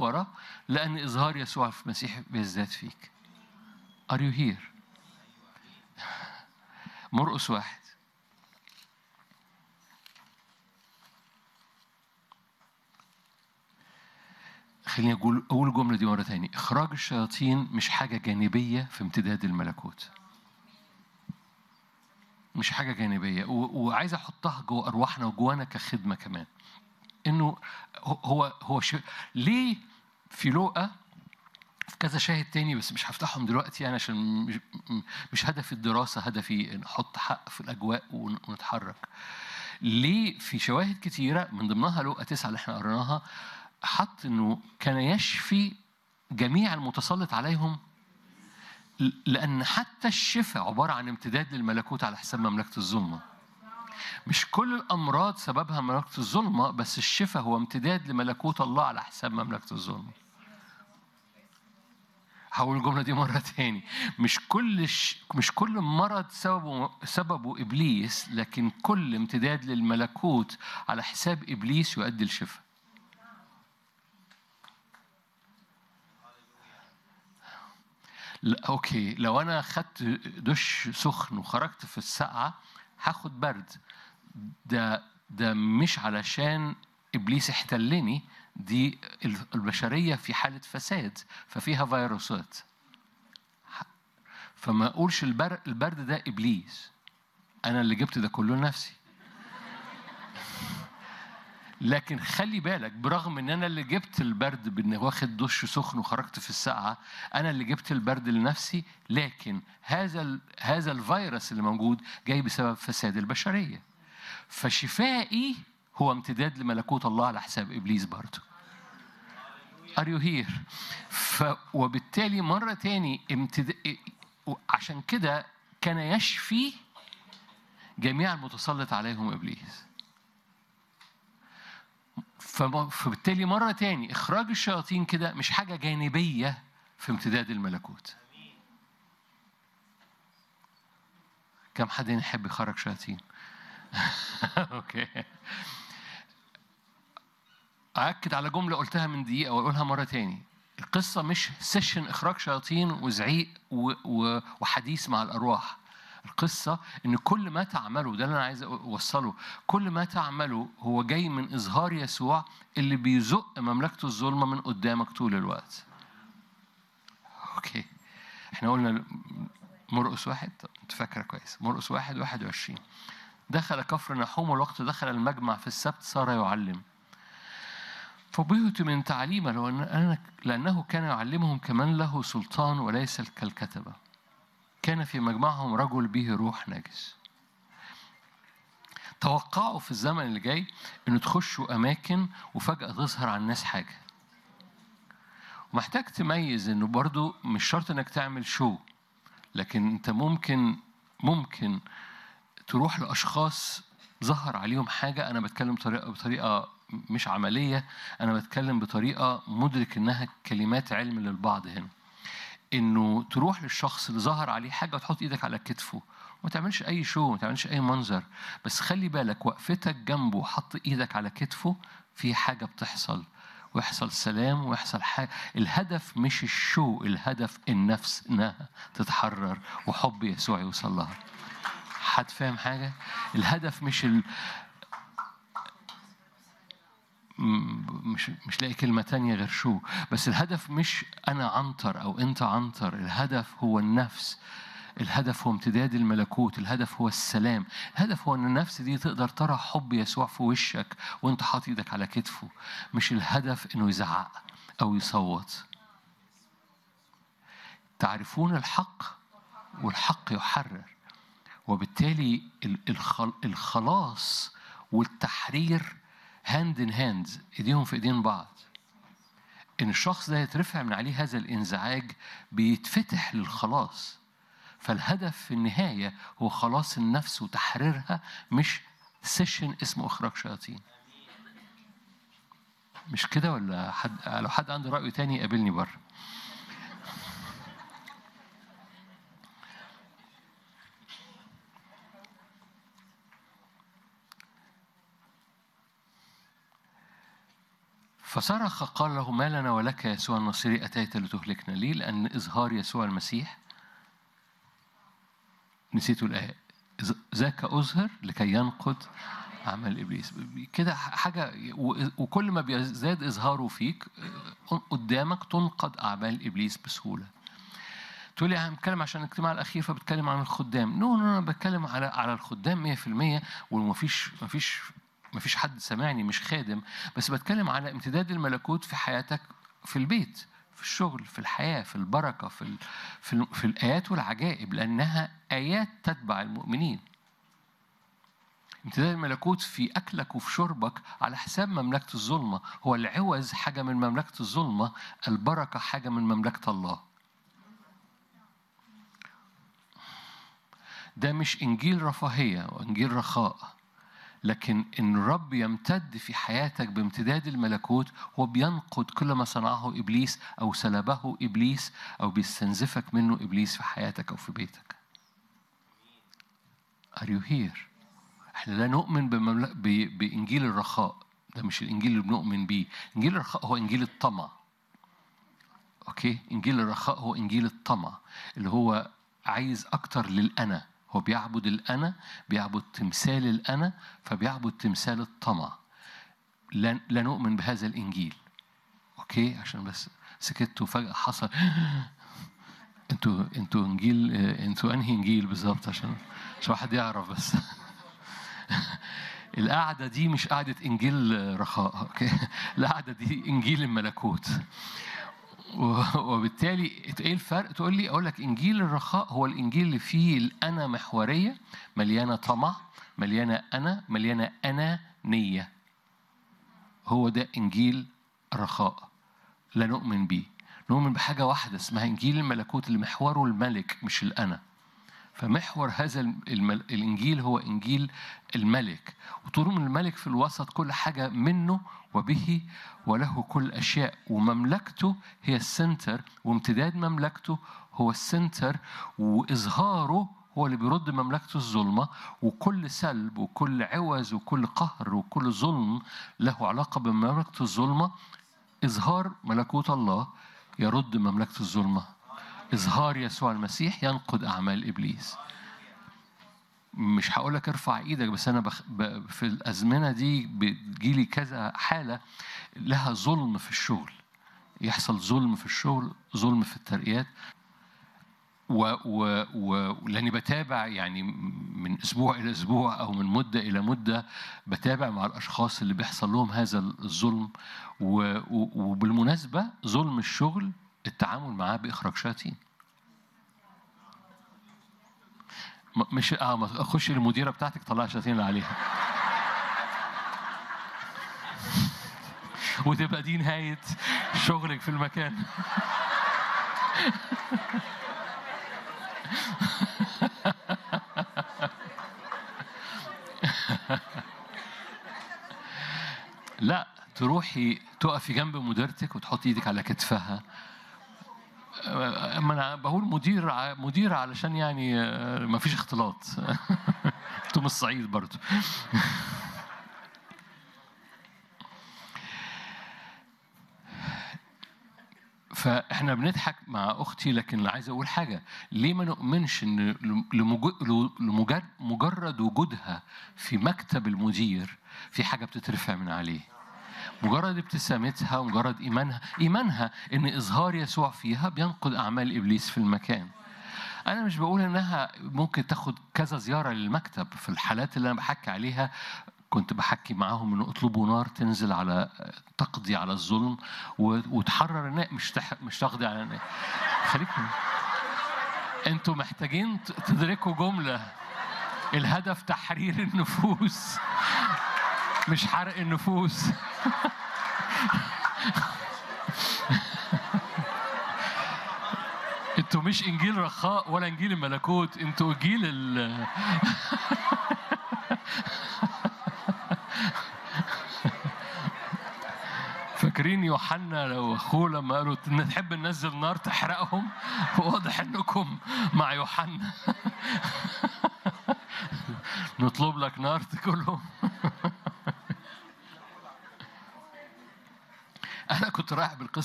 مختبرة لأن إظهار يسوع في المسيح بيزداد فيك Are you here؟ مرقس واحد خليني أقول أقول الجملة دي مرة تاني إخراج الشياطين مش حاجة جانبية في امتداد الملكوت مش حاجة جانبية و- وعايز أحطها جوه أرواحنا وجوانا كخدمة كمان إنه هو هو ش... ليه في لوقا في كذا شاهد تاني بس مش هفتحهم دلوقتي يعني عشان مش, مش هدفي الدراسة هدفي نحط حق في الأجواء ون- ونتحرك ليه في شواهد كتيرة من ضمنها لوقا تسعة اللي احنا قريناها حط انه كان يشفي جميع المتسلط عليهم ل- لأن حتى الشفاء عبارة عن امتداد للملكوت على حساب مملكة الظلمة مش كل الأمراض سببها مملكة الظلمة بس الشفاء هو امتداد لملكوت الله على حساب مملكة الظلمة هقول الجملة دي مرة تاني مش كل ش... مش كل مرض سببه سببه إبليس لكن كل امتداد للملكوت على حساب إبليس يؤدي الشفاء لا اوكي لو انا خدت دش سخن وخرجت في السقعه هاخد برد ده ده مش علشان ابليس احتلني دي البشريه في حاله فساد ففيها فيروسات فما اقولش البر- البرد ده ابليس انا اللي جبت ده كله لنفسي لكن خلي بالك برغم ان انا اللي جبت البرد بان واخد دش سخن وخرجت في السقعه انا اللي جبت البرد لنفسي لكن هذا ال- هذا الفيروس اللي موجود جاي بسبب فساد البشريه فشفائي هو امتداد لملكوت الله على حساب ابليس برضه Are you here؟ ف وبالتالي مرة تاني امتد... عشان كده كان يشفي جميع المتسلط عليهم ابليس. فم- فبالتالي مرة تاني إخراج الشياطين كده مش حاجة جانبية في امتداد الملكوت كم حد هنا يحب يخرج شياطين أوكي أأكد على جملة قلتها من دقيقة وأقولها مرة تاني القصة مش سيشن إخراج شياطين وزعيق و- و- وحديث مع الأرواح القصة إن كل ما تعمله ده اللي أنا عايز أوصله كل ما تعمله هو جاي من إظهار يسوع اللي بيزق مملكة الظلمة من قدامك طول الوقت أوكي إحنا قلنا مرقس واحد طب أنت فاكرة كويس مرقس واحد واحد وعشرين دخل كفر نحوم والوقت دخل المجمع في السبت صار يعلم فبهت من تعليمه لأن- لأنه كان يعلمهم كمن له سلطان وليس كالكتبة كان في مجمعهم رجل به روح نجس توقعوا في الزمن اللي جاي انه تخشوا اماكن وفجاه تظهر على الناس حاجه ومحتاج تميز انه برضو مش شرط انك تعمل شو لكن انت ممكن ممكن تروح لاشخاص ظهر عليهم حاجه انا بتكلم بطريقه بطريقه مش عمليه انا بتكلم بطريقه مدرك انها كلمات علم للبعض هنا انه تروح للشخص اللي ظهر عليه حاجه وتحط ايدك على كتفه وما تعملش اي شو ما تعملش اي منظر بس خلي بالك وقفتك جنبه وحط ايدك على كتفه في حاجه بتحصل ويحصل سلام ويحصل حاجه الهدف مش الشو الهدف النفس انها تتحرر وحب يسوع يوصل لها حد فاهم حاجه الهدف مش ال... م- مش مش لاقي كلمة تانية غير شو بس الهدف مش أنا عنتر أو أنت عنتر الهدف هو النفس الهدف هو امتداد الملكوت الهدف هو السلام الهدف هو أن النفس دي تقدر ترى حب يسوع في وشك وأنت حاطط إيدك على كتفه مش الهدف أنه يزعق أو يصوت تعرفون الحق والحق يحرر وبالتالي ال- الخل- الخلاص والتحرير هاند ان هاند ايديهم في ايدين بعض ان الشخص ده يترفع من عليه هذا الانزعاج بيتفتح للخلاص فالهدف في النهايه هو خلاص النفس وتحريرها مش سيشن اسمه اخراج شياطين مش كده ولا حد لو حد عنده راي تاني يقابلني بره ف فصرخ قال له ما لنا ولك يا يسوع الناصري أتيت لتهلكنا ليه؟ لأن إظهار يسوع المسيح نسيتوا الآية إذ- ذاك أظهر لكي ينقض عمل إبليس كده حاجة و- وكل ما بيزداد إظهاره فيك آه، قدامك تنقض أعمال إبليس بسهولة تقول لي انا بتكلم عشان الاجتماع الاخير فبتكلم عن الخدام نو نو انا بتكلم على على الخدام 100% ومفيش مفيش مفيش حد سامعني مش خادم بس بتكلم على امتداد الملكوت في حياتك في البيت في الشغل في الحياه في البركه في ال في, ال في الايات والعجائب لانها ايات تتبع المؤمنين امتداد الملكوت في اكلك وفي شربك على حساب مملكه الظلمه هو العوز حاجه من مملكه الظلمه البركه حاجه من مملكه الله ده مش انجيل رفاهيه وانجيل رخاء لكن ان الرب يمتد في حياتك بامتداد الملكوت هو بينقض كل ما صنعه ابليس او سلبه ابليس او بيستنزفك منه ابليس في حياتك او في بيتك. Are you here؟ احنا لا نؤمن بمملك... ب... بانجيل الرخاء ده مش الانجيل اللي بنؤمن بيه، انجيل الرخاء هو انجيل الطمع. اوكي؟ انجيل الرخاء هو انجيل الطمع اللي هو عايز اكتر للانا هو بيعبد الأنا بيعبد تمثال الأنا فبيعبد تمثال الطمع لا لا نؤمن بهذا الإنجيل أوكي عشان بس سكتوا فجأة حصل انتوا انتوا انجيل انتوا انهي انجيل بالظبط عشان عشان واحد يعرف بس القعده دي مش قعده انجيل رخاء اوكي القعده دي انجيل الملكوت وبالتالي ايه الفرق؟ تقول لي اقول لك انجيل الرخاء هو الانجيل اللي فيه الانا محوريه مليانه طمع مليانه انا مليانه انانيه هو ده انجيل الرخاء لا نؤمن بيه نؤمن بحاجه واحده اسمها انجيل الملكوت اللي محوره الملك مش الانا فمحور هذا المل... الانجيل هو انجيل الملك وطول من الملك في الوسط كل حاجه منه وبه وله كل الاشياء ومملكته هي السنتر وامتداد مملكته هو السنتر واظهاره هو اللي بيرد مملكته الظلمه وكل سلب وكل عوز وكل قهر وكل ظلم له علاقه بمملكه الظلمه اظهار ملكوت الله يرد مملكه الظلمه إظهار يسوع المسيح ينقض أعمال إبليس مش هقول لك ارفع ايدك بس انا بخ... ب... في الازمنه دي بتجيلي كذا حاله لها ظلم في الشغل يحصل ظلم في الشغل ظلم في الترقيات و... و... و... لاني بتابع يعني من اسبوع الى اسبوع او من مده الى مده بتابع مع الاشخاص اللي بيحصل لهم هذا الظلم و... و... وبالمناسبه ظلم الشغل التعامل معاه باخراج شياطين مش اه ما اخش المديره بتاعتك طلع الشياطين اللي عليها وتبقى دي نهايه شغلك في المكان لا تروحي تقفي جنب مديرتك وتحطي ايدك على كتفها اما انا بقول مدير مدير علشان يعني ما فيش اختلاط انتم الصعيد برضو فاحنا بنضحك مع اختي لكن عايز اقول حاجه ليه ما نؤمنش ان لمجرد مجرد وجودها في مكتب المدير في حاجه بتترفع من عليه مجرد ابتسامتها مجرد ايمانها ايمانها ان اظهار يسوع فيها بينقض اعمال ابليس في المكان انا مش بقول انها ممكن تاخد كذا زياره للمكتب في الحالات اللي انا بحكي عليها كنت بحكي معاهم انه اطلبوا نار تنزل على تقضي على الظلم وتحرر الناس مش تح... مش تقضي على الناس خليكم انتوا محتاجين تدركوا جمله الهدف تحرير النفوس مش حرق النفوس انتوا مش انجيل رخاء ولا انجيل الملكوت انتوا انجيل ال فاكرين يوحنا لو اخوه لما قالوا نحب ننزل نار تحرقهم واضح انكم مع يوحنا نطلب لك نار تاكلهم انا كنت رايح بالقصه